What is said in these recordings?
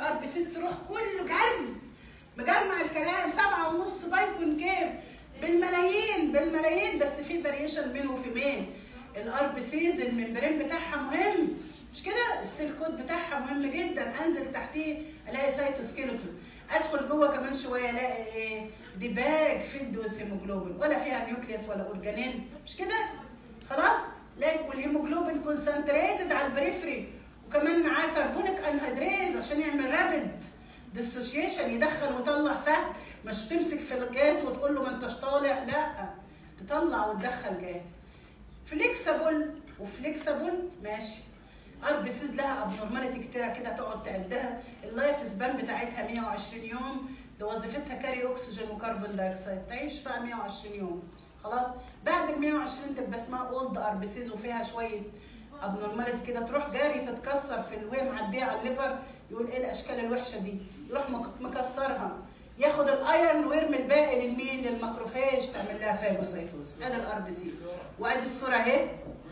الار بي سيز تروح كله جري مجمع الكلام سبعة ونص بايكون كيف بالملايين بالملايين بس في فاريشن بينه وفيمين الار بي سيز الممبرين بتاعها مهم مش كده السيل كود بتاعها مهم جدا انزل تحتيه الاقي سايتوسكيلتون ادخل جوه كمان شويه الاقي ايه ديباج فيلد هيموجلوبين ولا فيها نيوكليوس ولا اورجانيل مش كده خلاص لا والهيموجلوبين كونسنتريتد على البريفري وكمان معاه كربونيك انهيدريز عشان يعمل رابيد ديسوشيشن يدخل ويطلع سهل مش تمسك في الجاز وتقول له ما انتش طالع لا تطلع وتدخل جاز فليكسبل وفليكسبل ماشي اربسيز لها ابنورماليتي كتيره كده تقعد تعدها اللايف سبان بتاعتها 120 يوم ده وظيفتها كاري اكسجين وكربون دايوكسيد تعيش بقى 120 يوم خلاص بعد ال 120 تبقى اسمها اولد اربسيز وفيها شويه ابنورماليتي كده تروح جاري تتكسر في وهي معديه على الليفر يقول ايه الاشكال الوحشه دي يروح مك- مكسرها ياخد الايرون ويرمي الباقي للمين للماكروفاج تعمل لها فاجوسايتوز ادي الار بي سي وادي الصوره اهي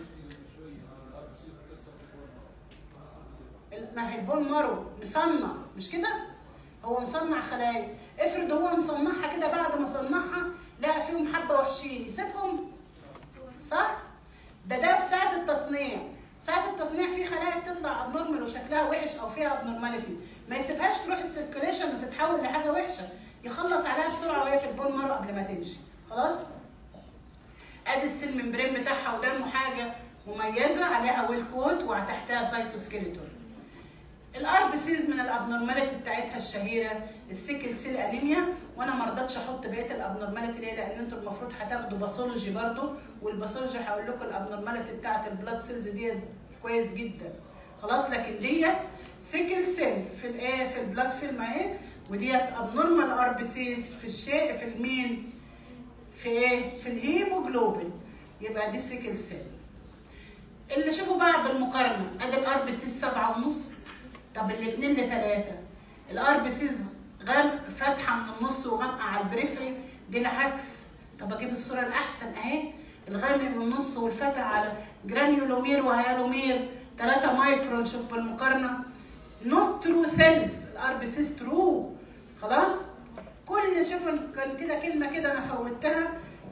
ما هي البون مارو مصنع مش كده هو مصنع خلايا افرض هو مصنعها كده بعد ما صنعها لقى فيهم حبه وحشين يسيبهم صح ده ده في ساعه التصنيع ساعه التصنيع في خلايا بتطلع ابنورمال وشكلها وحش او فيها ابنورماليتي ما يسيبهاش تروح السيركيليشن وتتحول لحاجه وحشه يخلص عليها بسرعه وهي في البون مارو قبل ما تمشي خلاص ادي السيل ممبرين بتاعها ودمه حاجه مميزه عليها ويل كوت وتحتها سايتوسكيلتون الار بي سيز من الابنورماليتي بتاعتها الشهيره السيكل سيل انيميا وانا ما رضيتش احط بقيه الابنورماليتي ليه لان انتوا المفروض هتاخدوا باثولوجي برضو والباثولوجي هقول لكم الابنورماليتي بتاعت البلاد سيلز دي كويس جدا خلاص لكن ديت سيكل سيل في الايه في البلاد فيلم اهي وديت ابنورمال ار بي سيز في الشيء في المين في ايه في الهيموجلوبين يبقى دي سيكل سيل اللي شوفوا بقى بالمقارنه ادي الار بي سيز سبعة ونص طب الاثنين لثلاثة الار بي سيز غامق فاتحه من النص وغامقه على البريفري دي العكس طب اجيب الصوره الاحسن اهي الغامق من النص والفاتح على جرانيولومير وهيالومير 3 مايكرون شوف بالمقارنه نوت ترو سيلز الار بي سيز ترو خلاص كل شوف كان كده كلمه كده انا فوتها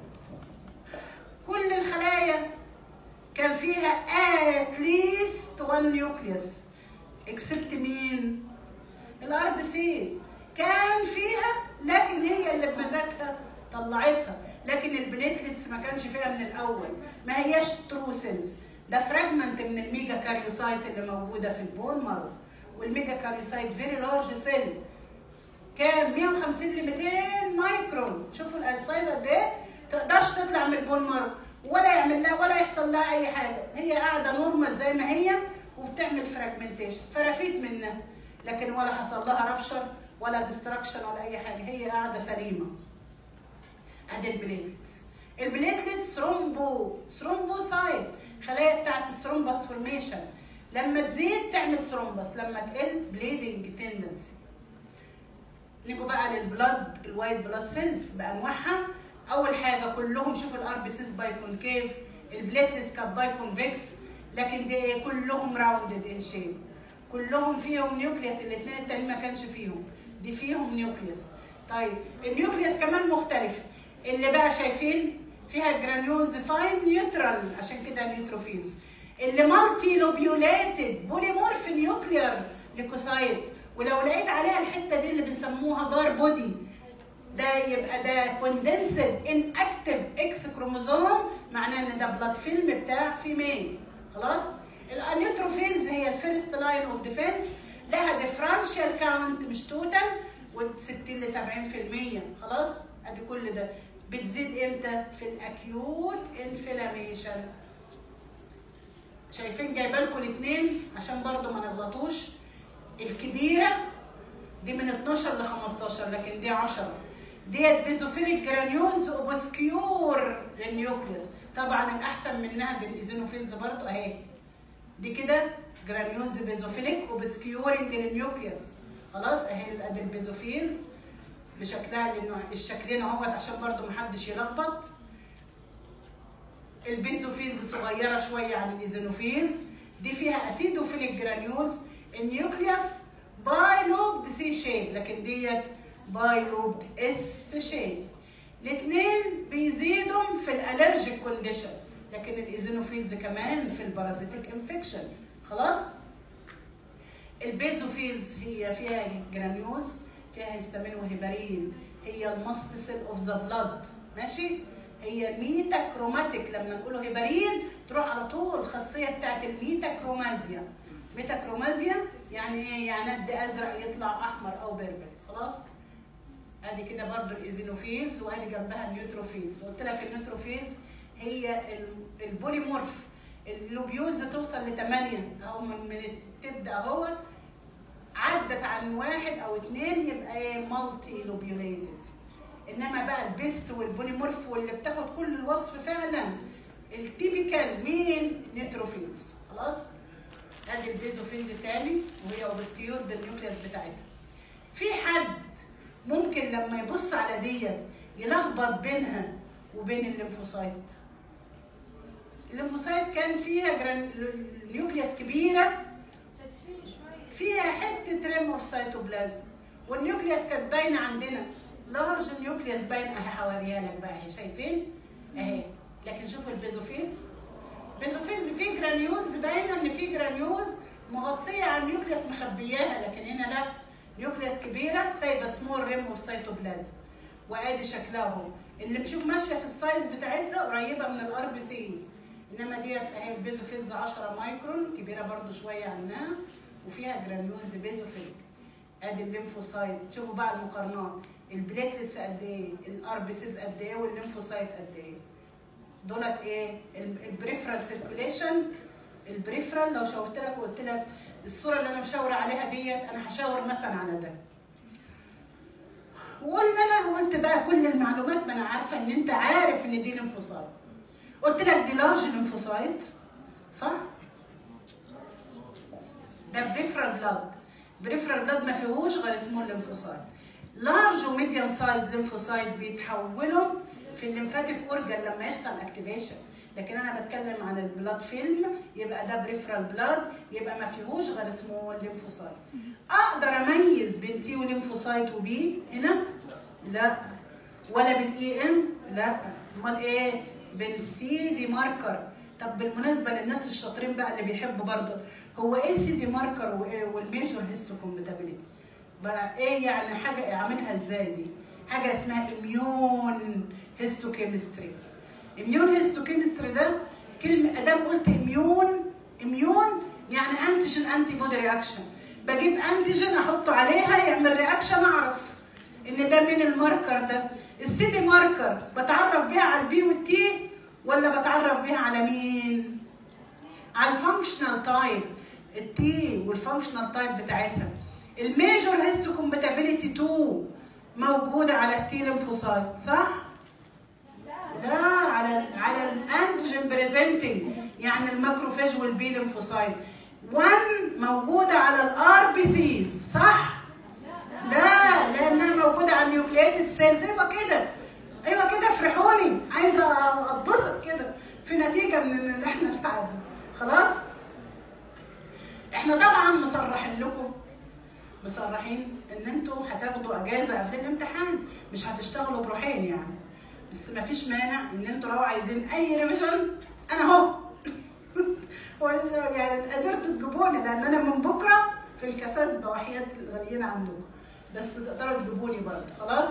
كل الخلايا كان فيها at least one nucleus اكسبت مين؟ الار بي سيز كان فيها لكن هي اللي بمزاجها طلعتها لكن البليتلتس ما كانش فيها من الاول ما هياش ترو سيلز ده فراجمنت من الميجا كاريوسايت اللي موجوده في البون مارو والميجا كاريوسايت فيري لارج سيل كان 150 ل 200 مايكرون شوفوا السايز قد ايه تقدرش تطلع من البون مارو ولا يعمل لها ولا يحصل لها اي حاجه هي قاعده نورمال زي ما هي وبتعمل فراجمنتيشن فرفيت منها لكن ولا حصل لها ربشر ولا ديستراكشن ولا اي حاجه هي قاعده سليمه ادي البليتلتس البليتلتس ثرومبو ثرومبوسايت خلايا بتاعت الثرومبس فورميشن لما تزيد تعمل ثرومبس لما تقل بليدنج تندنسي نيجوا بقى للبلاد الوايت بلاد سيلز بانواعها اول حاجه كلهم شوف الار بي سيز باي كونكيف البليتلتس كانت باي كونفكس لكن دي كلهم راوندد ان شيب كلهم فيهم نيوكليوس الاثنين التانيين ما كانش فيهم دي فيهم نيوكليوس طيب النيوكليوس كمان مختلف اللي بقى شايفين فيها جرانيولز فاين نيوترال عشان كده نيوتروفيلز اللي مالتي لوبيوليتد بوليمورف نيوكلير ليكوسايت ولو لقيت عليها الحته دي اللي بنسموها بار بودي ده يبقى ده كوندنسد ان اكتف اكس كروموزوم معناه ان ده بلاد فيلم بتاع فيميل خلاص النيوتروفيلز هي الفيرست لاين اوف ديفense لها ديفرنشال كاونت مش توتال و60 ل 70% خلاص ادي كل ده بتزيد امتى في الاكيوت انفلاميشن شايفين جايبه لكم الاثنين عشان برضو ما نغلطوش الكبيره دي من 12 ل 15 لكن دي 10 ديت بيزوفيليك جرانيولز اوبسكيور للنيوكليوس طبعا الاحسن منها دي الايزينوفيلز برضو اهي دي كده جرانيولز بيزوفيليك اوبسكيورنج للنيوكليوس خلاص اهي ادي البيزوفيلز بشكلها لانه الشكلين اهوت عشان برضو محدش يلخبط البيزوفيلز صغيره شويه عن الايزينوفيلز دي فيها اسيدوفيليك جرانيولز النيوكليوس باي لوب شيب لكن ديت باي لوب اس شيب الاثنين بيزيدوا في الالرجيك كونديشن لكن الايزينوفيلز كمان في البارازيتيك انفكشن خلاص البيزوفيلز هي فيها جرانيولز فيها هيستامين وهيبارين هي الماست سيل اوف ذا بلاد ماشي هي الميتا كروماتيك لما نقوله هيبارين تروح على طول الخاصيه بتاعت الميتا كرومازيا ميتا كرومازيا يعني ايه يعني قد ازرق يطلع احمر او بربر خلاص ادي كده برضو الايزينوفيلز وادي جنبها النيوتروفيلز قلت لك النيوتروفيلز هي ال- البوليمورف اللوبيولز توصل ل 8 اهو من من تبدا اهو عدت عن واحد او اثنين يبقى ايه مالتي لوبيوليتد انما بقى البيست والبوليمورف واللي بتاخد كل الوصف فعلا التيبيكال مين نيتروفيلز خلاص ادي البيزوفيلز تاني وهي اوبسكيورد النيوكليس بتاعتها في حد ممكن لما يبص على ديت يلخبط بينها وبين الليمفوسايت الليمفوسايت كان فيها جران... نيوكليس كبيره بس في شوية فيها حته ريم اوف سيتوبلازم والنيوكليس كانت باينه عندنا لارج نيوكليس باين اهي حواليها لك بقى اهي شايفين اهي لكن شوفوا البيزوفيلز البيزوفيلز فيه جرانيولز باينه ان في جرانيولز مغطيه على النيوكليس مخبياها لكن هنا لا نيوكليس كبيره سايبه سمول ريم اوف سيتوبلازم وادي شكلها اهو اللي بشوف ماشيه في السايز بتاعتها قريبه من الار بي سيز انما ديت اهي البيزوفيلز 10 مايكرون كبيره برضو شويه عنها وفيها جرانيولز بيزوفيلك ادي الليمفوسايت شوفوا بقى المقارنات البليتلتس قد ايه الار بي سيز قد ايه والليمفوسايت قد ايه دولت ايه البريفرال سيركوليشن البريفرال لو شاورت لك وقلت لك الصوره اللي انا مشاوره عليها ديت انا هشاور مثلا على ده وقلنا انا قلت بقى كل المعلومات ما انا عارفه ان انت عارف ان دي ليمفوسايت قلت لك دي لارج ليمفوسايت صح ده بريفرال بلاد بريفرال بلاد ما فيهوش غير اسمه الليمفوسايت لارج وميديوم سايز ليمفوسايت بيتحولوا في الليمفاتيك اورجان لما يحصل اكتيفيشن لكن انا بتكلم عن البلاد فيلم يبقى ده بريفرال بلاد يبقى ما فيهوش غير اسمه الليمفوسايت اقدر اميز بين تي وليمفوسايت وبي هنا لا ولا بالاي ام لا امال ايه بالسي دي ماركر طب بالمناسبه للناس الشاطرين بقى اللي بيحبوا برضه هو ايه سي دي ماركر وايه والميجور هيستوكومباتيبيليتي بقى ايه يعني حاجه اعملها ازاي دي حاجه اسمها اميون هيستوكيمستري اميون هيستوكيمستري ده كلمه ادام قلت اميون اميون يعني انتيجين انتي بودي رياكشن بجيب انتيجين احطه عليها يعمل رياكشن اعرف ان ده من الماركر ده السي دي ماركر بتعرف بيها على البي والتي ولا بتعرف بيها على مين على الفانكشنال تايب التي والفانكشنال تايب بتاعتها الميجور هيستوكومباتيبيليتي 2 موجوده على التي ليمفوسايت صح لا على على الانتيجين بريزنتنج يعني الماكروفاج والبي ليمفوسايت 1 موجوده على الار بي سيز صح لا لانها موجوده على النيوكليتد سيلز ايوه كده ايوه كده افرحوني عايزه اتبسط كده في نتيجه من اللي احنا تعبنا خلاص احنا طبعا مصرحين لكم مصرحين ان انتوا هتاخدوا اجازه قبل الامتحان مش هتشتغلوا بروحين يعني بس مفيش مانع ان انتوا لو عايزين اي ريفيجن انا اهو يعني قدرتوا تجيبوني لان انا من بكره في الكساسبه وحياه الغاليين عندكم بس تقدروا تجيبوني برضه خلاص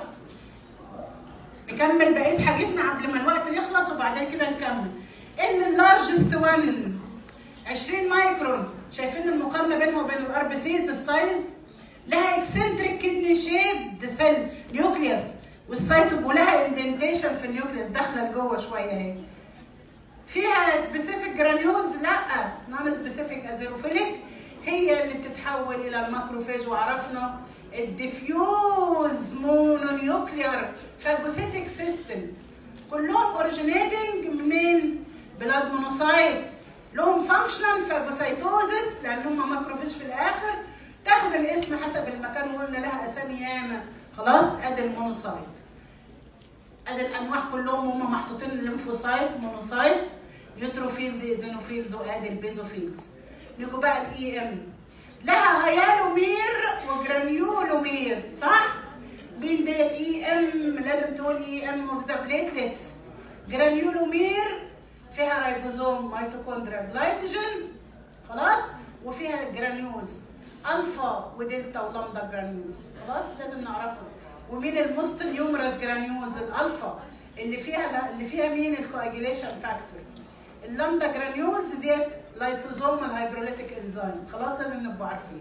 نكمل بقيه حاجتنا قبل ما الوقت يخلص وبعدين كده نكمل ان اللارجست 1 20 مايكرون شايفين المقارنه بينها وبين الار بي سيز السايز لها اكسنتريك كدني شيب سيل نيوكليوس والسيتوب ولها اندنتيشن في النيوكليوس داخله لجوه شويه اهي فيها سبيسيفيك جرانيولز لا نون سبيسيفيك ازيروفيليك هي اللي بتتحول الى الماكروفاج وعرفنا الديفيوز مونونيوكليار فاجوسيتك سيستم كلهم اوريجينيتنج منين؟ بلاد مونوسايت لهم فانكشنال فاجوسايتوزس لان هم ماكروفيج في الاخر تاخد الاسم حسب المكان وقلنا لها اسامي ياما خلاص ادي المونوسايت ادي الانواع كلهم هم محطوطين الليمفوسايت مونوسايت نيوتروفيلز ايزينوفيلز وادي البيزوفيلز نيجوا بقى الاي ام لها هيالومير وجرانيولومير هيلومير صح مين ده الاي ام لازم تقول اي ام اوف ذا بليتلتس جرانيولومير فيها رايبوزوم ميتوكوندريا جلايكوجين خلاص وفيها جرانيولز الفا ودلتا ولامدا جرانيولز خلاص لازم نعرفهم ومين الموست نيومرس جرانيولز الالفا اللي فيها اللي فيها مين الكواجيليشن فاكتور اللامدا جرانيولز ديت لايسوزومال هيدروليتيك انزيم خلاص لازم نبقى عارفين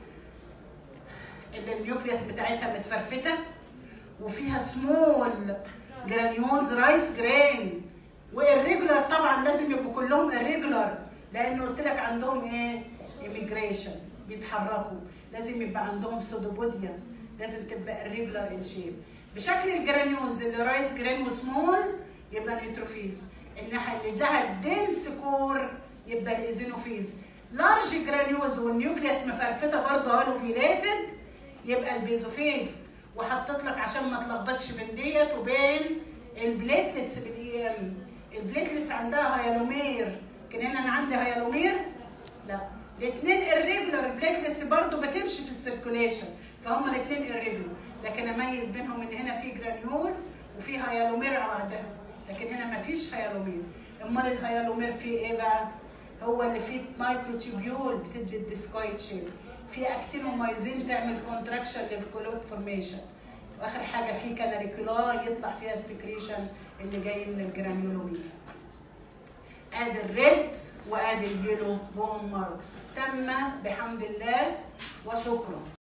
اللي النيوكليوس بتاعتها متفرفته وفيها سمول جرانيولز رايس جرين والريجولار طبعا لازم يبقوا كلهم الريجولار لان قلت لك عندهم ايه ايميجريشن بيتحركوا لازم يبقى عندهم سودوبوديا لازم تبقى الريجولار ان شيب بشكل الجرانيولز اللي رايس جرين وسمول يبقى نيوتروفيلز الناحيه اللي لها دنس كور يبقى الايزينوفيلز لارج جرانيولز والنيوكليوس مفرفته برضه هالوبيليتد يبقى البيزوفيلز وحطيت لك عشان ما تلخبطش بين ديت وبين البليتلتس بالاي ام البليتلتس عندها هيالومير كان هنا انا عندي هيالومير لا الاثنين الريجولار البليتلتس برضه بتمشي في السيركوليشن فهم الاثنين الريجولار لكن اميز بينهم ان هنا في جرانيولز وفي هيالومير بعدها لكن هنا ما فيش هيالومير امال الهيالومير فيه ايه بقى هو اللي فيه مايكروتيبيول بتدي الديسكويد شيب في اكتينومايزين تعمل كونتراكشن للكولوت فورميشن واخر حاجه في كاناريكولا يطلع فيها السكريشن اللي جاي من الجرانيولومير ادي الريد وادي اليلو بون مارو تم بحمد الله وشكرا